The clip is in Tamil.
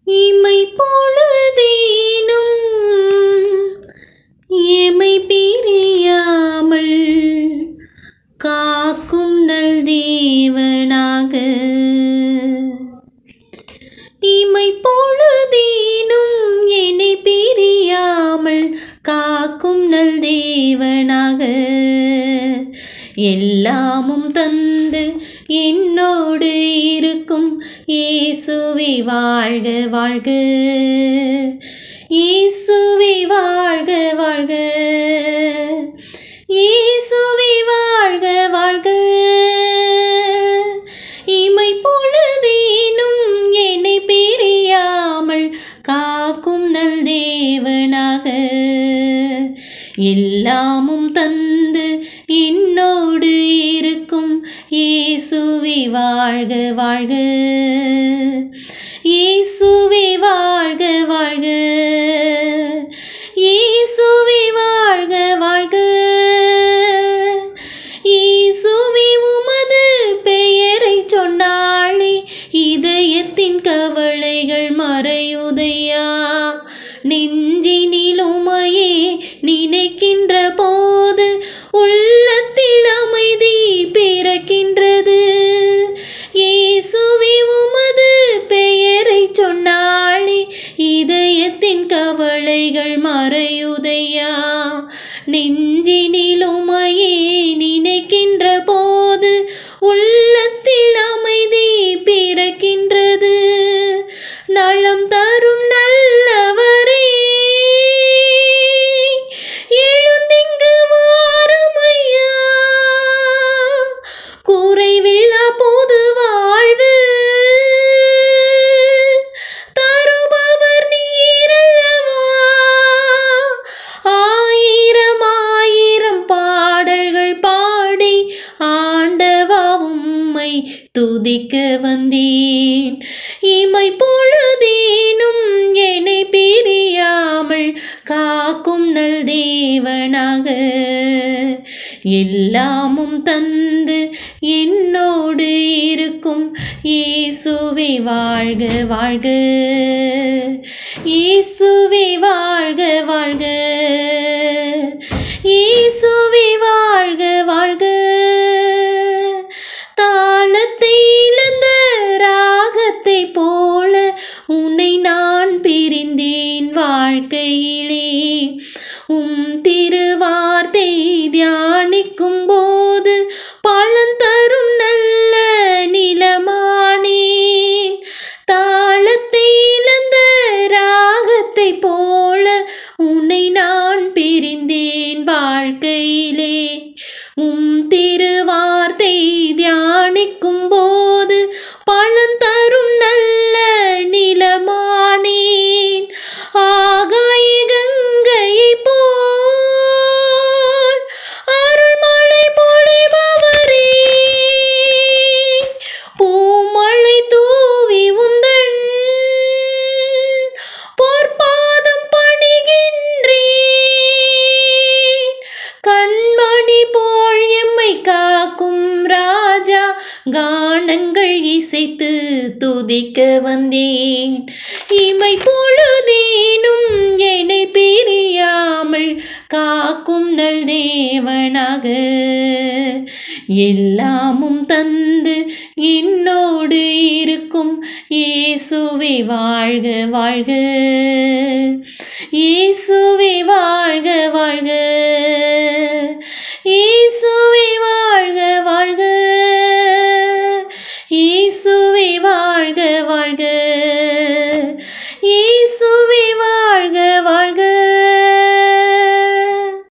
இமை பொழுதேனும் எமை பிரியாமல் காக்கும் நல் தேவனாக இமை பொழுதேனும் என்னை பிரியாமல் காக்கும் நல் தேவனாக எல்லாமும் தந்து என்னோடு இருக்கும் இயேசுவே வாழ்க வாழ்க இயேசுவே வாழ்க வாழ்க இயேசுவே வாழ்க வாழ்க இமை பொழுதேனும் என்னை பிரியாமல் காக்கும் நல் தேவனாக எல்லாமும் தந்து என்னோடு இருக்கும் இயேசுவே வாழ்க வாழ்க இயேசுவே வாழ்க வாழ்க இயேசுவே வாழ்க வாழ்க இயேசுவே உமது பெயரை சொன்னாளே இதயத்தின் கவலைகள் மறையுதையா நெஞ்சினில் உமையே நினைக்கின்ற போது உள்ளத்தில் அமைதி பிறக்கின்றது இயேசுவே உமது பெயரை சொன்னாளே இதயத்தின் கவலைகள் மறையுதையா நெஞ்சினில் உமையே நினைக்கின்ற போது உள்ளத்தில் அமைதி பிறக்கின்றது நலம் தரும் நல்லவரே எழுந்திங்கு வாருமையா குறைவில்லா பொது வாழ்வு தருபவர் நீரல்லவா ஆயிரம் ஆயிரம் பாடல்கள் பாடி ஆண்டவா உம்மை துதிக்க வந்தேன் இமை பொழுதேனும் என்னை பிரியாமல் காக்கும் நல் தேவனாக எல்லாமும் தந்து என்னோடு இருக்கும் இயேசுவே வாழ்க வாழ்க இயேசுவே வாழ்க வாழ்க இயேசுவே வாழ்க வாழ்க தாளத்தை இழந்த ராகத்தை போல உன்னை நான் பிரிந்தேன் வாழ்க்கையிலே உம் திருவார்த்தை தியானிக்கும் போது பலன் தரும் நல்ல நிலமானேன் தாளத்தை இழந்த ராகத்தை போல உன்னை நான் பிரிந்தேன் வாழ்க்கையிலே உம் திருவார்த்தை தியானிக்கும் போது பலன் தரும் நல்ல நிலமானேன் ஆகாய கங்கையை போல் அருள்மழை பொழிபவரே பூமழை தூவி உந்தன் பொற்பாதம் பணிகின்றேன் கண்மணி போல் எம்மை காக்கும் ராஜா கானங்கள் இசைத்து துதிக்க வந்தேன் இமை பொழுதேனும் என்னை பிரியாமல் காக்கும் நல் தேவனாக எல்லாமும் தந்து என்னோடு இருக்கும் இயேசுவே வாழ்க வாழ்க இயேசுவே